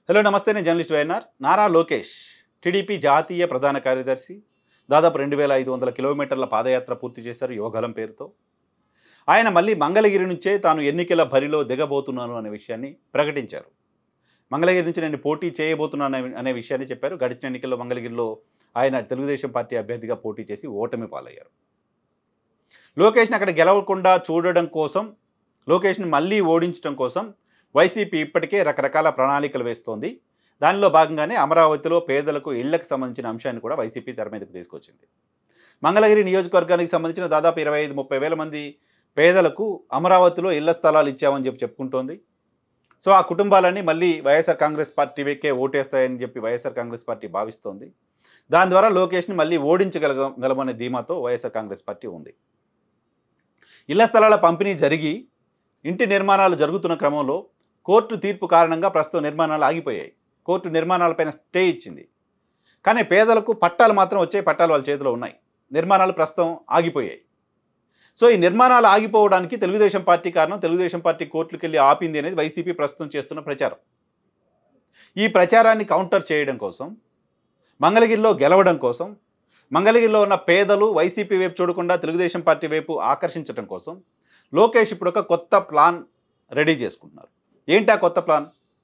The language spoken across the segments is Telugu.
హలో నమస్తే నేను journalist YNR Nara Lokesh TDP జాతీయ ప్రధాన కార్యదర్శి దాదాపు రెండు వేల ఐదు వందల కిలోమీటర్ల పాదయాత్ర పూర్తి చేశారు యోగలం పేరుతో ఆయన మళ్ళీ మంగళగిరి నుంచే తాను ఎన్నికల బరిలో దిగబోతున్నాను అనే విషయాన్ని ప్రకటించారు మంగళగిరి నుంచి నేను పోటీ చేయబోతున్నాను అనే- అనే విషయాన్ని చెప్పారు గడిచిన ఎన్నికల్లో మంగళగిరిలో ఆయన తెలుగుదేశం పార్టీ అభ్యర్థిగా పోటీ చేసి ఓటమి పాలయ్యారు లోకేష్ని అక్కడ గెలవకుండా చూడడం కోసం లోకేష్ని మళ్ళీ ఓడించడం కోసం వైసీపీ ఇప్పటికే రకరకాల ప్రణాళికలు వేస్తోంది దానిలో భాగంగానే అమరావతిలో పేదలకు ఇళ్లకు సంబంధించిన అంశాన్ని కూడా వైసీపీ తెర మీదకు తీసుకొచ్చింది మంగళగిరి నియోజకవర్గానికి సంబంధించిన దాదాపు ఇరవై ఐదు ముప్పై వేల మంది పేదలకు అమరావతిలో ఇళ్ల స్థలాలు ఇచ్చామని చెప్పి చెప్పుకుంటోంది సో ఆ కుటుంబాలన్నీ మళ్ళీ వైఎస్ఆర్ కాంగ్రెస్ పార్టీకే ఓటేస్తాయని చెప్పి వైఎస్ఆర్ కాంగ్రెస్ పార్టీ భావిస్తోంది దాని ద్వారా లోకేష్ని మళ్ళీ ఓడించగలగ గలమనే ధీమాతో వైఎస్ఆర్ కాంగ్రెస్ పార్టీ ఉంది ఇళ్ల స్థలాల పంపిణీ జరిగి ఇంటి నిర్మాణాలు జరుగుతున్న క్రమంలో కోర్టు తీర్పు కారణంగా ప్రస్తుతం నిర్మాణాలు ఆగిపోయాయి కోర్టు నిర్మాణాలపైన స్టే ఇచ్చింది కానీ పేదలకు పట్టాలు మాత్రం వచ్చాయి పట్టాలు వాళ్ళ చేతిలో ఉన్నాయి నిర్మాణాలు ప్రస్తుతం ఆగిపోయాయి సో ఈ నిర్మాణాలు ఆగిపోవడానికి తెలుగుదేశం పార్టీ కారణం తెలుగుదేశం పార్టీ కోర్టులకు వెళ్ళి ఆపింది అనేది వైసీపీ ప్రస్తుతం చేస్తున్న ప్రచారం ఈ ప్రచారాన్ని కౌంటర్ చేయడం కోసం మంగళగిరిలో గెలవడం కోసం మంగళగిరిలో ఉన్న పేదలు వైసీపీ వైపు చూడకుండా తెలుగుదేశం పార్టీ వైపు ఆకర్షించడం కోసం లోకేష్ ఇప్పుడు ఒక కొత్త ప్లాన్ రెడీ చేసుకుంటున్నారు ఏంటి ఆ కొత్త ప్లాన్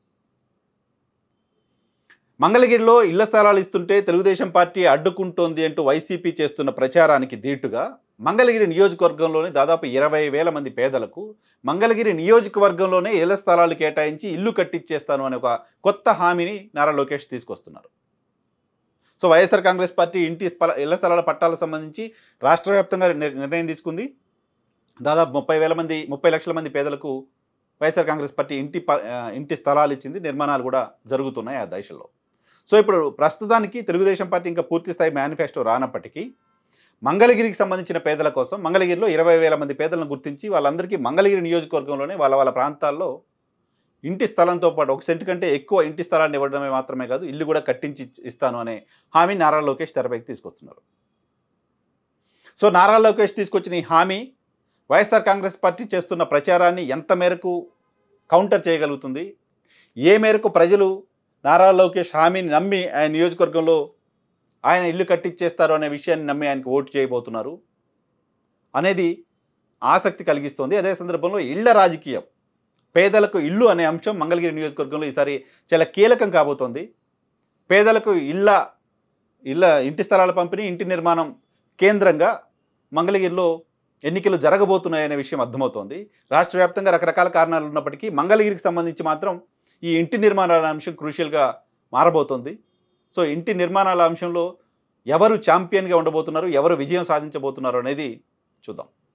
మంగళగిరిలో ఇళ్ల స్థలాలు ఇస్తుంటే తెలుగుదేశం పార్టీ అడ్డుకుంటోంది అంటూ వైసీపీ చేస్తున్న ప్రచారానికి ధీటుగా మంగళగిరి నియోజకవర్గంలోని దాదాపు ఇరవై వేల మంది పేదలకు మంగళగిరి నియోజకవర్గంలోనే ఇళ్ల స్థలాలు కేటాయించి ఇల్లు కట్టించేస్తాను అనే ఒక కొత్త హామీని నారా లోకేష్ తీసుకొస్తున్నారు సో వైఎస్ఆర్ కాంగ్రెస్ పార్టీ ఇంటి పల- ఇళ్ల స్థలాల పట్టాలకు సంబంధించి రాష్ట్ర వ్యాప్తంగా నిర్- నిర్ణయం తీసుకుంది దాదాపు ముప్పై వేల మంది ముప్పై లక్షల మంది పేదలకు వైఎస్ఆర్ కాంగ్రెస్ పార్టీ ఇంటి ప- ఆ, ఇంటి స్థలాలు ఇచ్చింది నిర్మాణాలు కూడా జరుగుతున్నాయి ఆ దశలో సో ఇప్పుడు ప్రస్తుతానికి తెలుగుదేశం పార్టీ ఇంకా పూర్తి స్థాయి మేనిఫెస్టో రానప్పటికీ మంగళగిరికి సంబంధించిన పేదల కోసం మంగళగిరిలో ఇరవై వేల మంది పేదలను గుర్తించి వాళ్ళందరికీ మంగళగిరి నియోజకవర్గంలోనే వాళ్ళ వాళ్ళ ప్రాంతాల్లో ఇంటి స్థలంతో పాటు ఒక సెంటు కంటే ఎక్కువ ఇంటి స్థలాన్ని ఇవ్వడమే మాత్రమే కాదు ఇల్లు కూడా కట్టించి ఇస్తాను అనే హామీ నారా లోకేష్ తెరపైకి తీసుకొస్తున్నారు సో నారా లోకేష్ తీసుకొచ్చిన ఈ హామీ వైఎస్ఆర్ కాంగ్రెస్ పార్టీ చేస్తున్న ప్రచారాన్ని ఎంత మేరకు కౌంటర్ చేయగలుగుతుంది ఏ మేరకు ప్రజలు నారా లోకేష్ హామీని నమ్మి ఆయన నియోజకవర్గంలో ఆయన ఇల్లు కట్టించేస్తారు అనే విషయాన్ని నమ్మి ఆయనకు ఓటు చేయబోతున్నారు అనేది ఆసక్తి కలిగిస్తోంది అదే సందర్భంలో ఇళ్ల రాజకీయం పేదలకు ఇల్లు అనే అంశం మంగళగిరి నియోజకవర్గంలో ఈసారి చాలా కీలకం కాబోతోంది పేదలకు ఇళ్ళ ఇళ్ళ ఇంటి స్థలాల పంపిణీ ఇంటి నిర్మాణం కేంద్రంగా మంగళగిరిలో ఎన్నికలు జరగబోతున్నాయనే విషయం అర్థమవుతోంది రాష్ట్ర వ్యాప్తంగా రకరకాల కారణాలు ఉన్నప్పటికీ మంగళగిరికి సంబంధించి మాత్రం ఈ ఇంటి నిర్మాణాల అంశం క్రూషియల్గా మారబోతోంది సో ఇంటి నిర్మాణాల అంశంలో ఎవరు ఛాంపియన్గా ఉండబోతున్నారు ఎవరు విజయం సాధించబోతున్నారు అనేది చూద్దాం